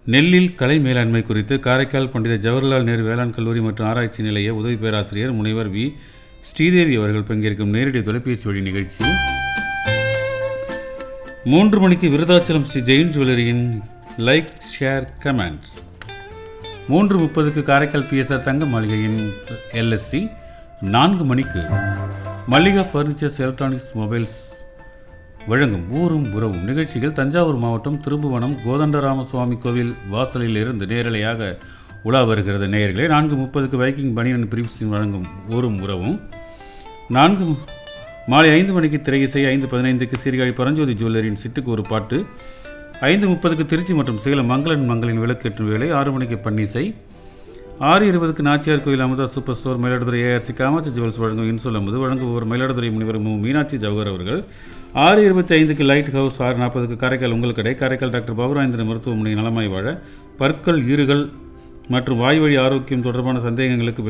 நெல்லில் கலை மேலாண்மை குறித்து காரைக்கால் பண்டித ஜவஹர்லால் நேரு வேளாண் கல்லூரி மற்றும் ஆராய்ச்சி நிலைய உதவி பேராசிரியர் முனைவர் வி ஸ்ரீதேவி அவர்கள் பங்கேற்கும் நேரடி தொலைபேசி வழி நிகழ்ச்சி மூன்று மணிக்கு விருதாச்சலம் ஸ்ரீ ஜெயின் ஜுவல்லரியின் லைக் ஷேர் கமெண்ட்ஸ் மூன்று முப்பதுக்கு காரைக்கால் பிஎஸ்ஆர் தங்க மாளிகையின் எல்எஸ்சி நான்கு மணிக்கு மல்லிகா ஃபர்னிச்சர்ஸ் எலக்ட்ரானிக்ஸ் மொபைல்ஸ் வழங்கும் ஊரும் உறவும் நிகழ்ச்சிகள் தஞ்சாவூர் மாவட்டம் திருபுவனம் கோதண்டராம சுவாமி கோவில் வாசலில் இருந்து நேரலையாக உலா வருகிறது நேயர்களே நான்கு முப்பதுக்கு வைக்கிங் பனியன் பிரிப்ஸின் வழங்கும் ஊரும் உறவும் நான்கு மு- மாலை ஐந்து மணிக்கு திரை இசை ஐந்து பதினைந்துக்கு சீர்காழி பரஞ்சோதி ஜுவல்லரியின் சிட்டுக்கு ஒரு பாட்டு ஐந்து முப்பதுக்கு திருச்சி மற்றும் சேலம் மங்களன் மங்களின் விளக்கேற்றும் வேலை ஆறு மணிக்கு பன்னிசை ஆறு இருபதுக்கு Nachiyar Koil Amudha super store Mayiladuthurai ARC Kamatchi jewels வழங்கும் இன்சொல் அமுது வழங்குபவர் மயிலாடுதுறை முனிவர் மு மீனாட்சி ஜவஹர் அவர்கள் ஆறு இருபத்தி ஐந்துக்கு லைட் ஹவுஸ் ஆறு நாற்பதுக்கு காரைக்கால் உங்கள் கடை காரைக்கால் டாக்டர் பாபுராயந்திரன் மருத்துவமனை நலமாய் வாழ பற்கள் ஈறுகள் மற்றும் வாய்வழி ஆரோக்கியம் தொடர்பான சந்தேகங்களுக்கு